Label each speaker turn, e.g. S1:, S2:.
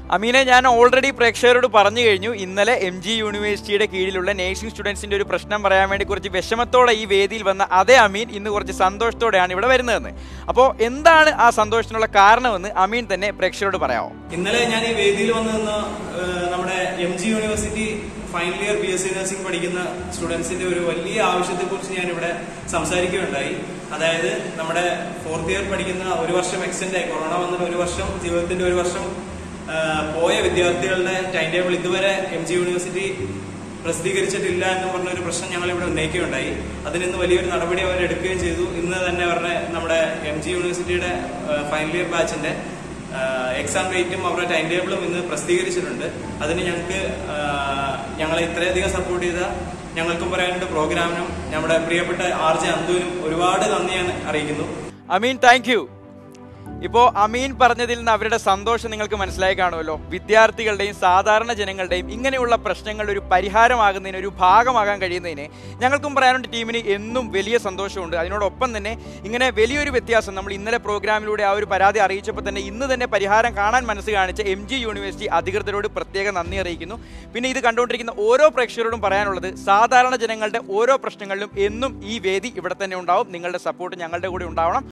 S1: അമീനെ ഞാൻ ഓൾറെഡി പ്രേക്ഷകരോട് പറഞ്ഞു കഴിഞ്ഞു ഇന്നലെ എം ജി യൂണിവേഴ്സിറ്റിയുടെ കീഴിലുള്ള നേഴ്സിംഗ് സ്റ്റുഡൻസിന്റെ ഒരു പ്രശ്നം പറയാൻ വേണ്ടി കുറച്ച് വിഷമത്തോടെ ഈ വേദിയിൽ വന്ന അതേ അമീൻ ഇന്ന് കുറച്ച് സന്തോഷത്തോടെയാണ് ഇവിടെ വരുന്നതെന്ന് അപ്പോൾ എന്താണ് ആ സന്തോഷത്തിനുള്ള കാരണമെന്ന് അമീൻ തന്നെ പ്രേക്ഷകരോട് പറയാമോ
S2: ഇന്നലെ ഞാൻ ഈ വേദിയിൽ വന്ന് നിന്ന് ഏഹ്, നമ്മുടെ M G university final year B S C nursing പഠിക്കുന്ന സ്റ്റുഡൻസിന്റെ ഒരു വലിയ ആവശ്യത്തെ കുറിച്ച് ഞാൻ ഇവിടെ സംസാരിക്കുകയുണ്ടായി അതായത് നമ്മുടെ ഫോർത്ത് ഇയർ പഠിക്കുന്ന ഒരു വർഷം എക്സ്റ്റെൻഡ് ആയി കൊറോണ വന്നിട്ട് ഒരു വർഷം ജീവിതത്തിന്റെ ഒരു വർഷം ഏഹ്, പോയ വിദ്യാർത്ഥികളുടെ ടൈം ടേബിൾ ഇതുവരെ എം ജി യൂണിവേഴ്സിറ്റി പ്രസിദ്ധീകരിച്ചിട്ടില്ല എന്ന് പറഞ്ഞ ഒരു പ്രശ്നം ഞങ്ങൾ ഇവിടെ ഉന്നയിക്കുകയുണ്ടായി അതിന് ഇന്ന് വലിയൊരു നടപടി അവർ എടുക്കുകയും ചെയ്തു ഇന്ന് തന്നെ അവരുടെ നമ്മുടെ എം ജി യൂണിവേഴ്സിറ്റിയുടെ ഫൈനൽ ഇയർ ബാച്ചിന്റെ എക്സാം ഡേറ്റും അവരുടെ ടൈം ടേബിളും ഇന്ന് പ്രസിദ്ധീകരിച്ചിട്ടുണ്ട് അതിന് ഞങ്ങൾക്ക് ഞങ്ങളെ ഇത്രയധികം സപ്പോർട്ട് ചെയ്ത ഞങ്ങൾക്കും പറയാനുണ്ട് പ്രോഗ്രാമിനും നമ്മുടെ പ്രിയപ്പെട്ട ആർ ജെ അന്തുവിനും ഒരുപാട് നന്ദി ഞാൻ അറിയിക്കുന്നു
S1: അമീൻ താങ്ക് യു ഇപ്പോ അമീൻ പറഞ്ഞതിൽ നിന്ന് അവരുടെ സന്തോഷം നിങ്ങൾക്ക് മനസ്സിലായി കാണുമല്ലോ വിദ്യാർത്ഥികളുടെയും സാധാരണ ജനങ്ങളുടെയും ഇങ്ങനെയുള്ള പ്രശ്നങ്ങൾ ഒരു പരിഹാരമാകുന്നതിന് ഒരു ഭാഗമാകാൻ കഴിയുന്നതിന് ഞങ്ങൾക്കും പറയാനുണ്ട് ടീമിന് എന്നും വലിയ സന്തോഷമുണ്ട് അതിനോടൊപ്പം തന്നെ ഇങ്ങനെ വലിയൊരു വ്യത്യാസം നമ്മൾ ഇന്നലെ പ്രോഗ്രാമിലൂടെ ആ ഒരു പരാതി അറിയിച്ചപ്പോൾ തന്നെ ഇന്ന് തന്നെ പരിഹാരം കാണാൻ മനസ്സ് കാണിച്ച എം ജി യൂണിവേഴ്സിറ്റി അധികൃതരോട് പ്രത്യേക നന്ദി അറിയിക്കുന്നു പിന്നെ ഇത് കണ്ടുകൊണ്ടിരിക്കുന്ന ഓരോ പ്രേക്ഷകരോടും പറയാനുള്ളത് സാധാരണ ജനങ്ങളുടെ ഓരോ പ്രശ്നങ്ങളിലും എന്നും ഈ വേദി ഇവിടെ തന്നെ ഉണ്ടാവും നിങ്ങളുടെ സപ്പോർട്ട് ഞങ്ങളുടെ കൂടെ ഉണ്ടാവണം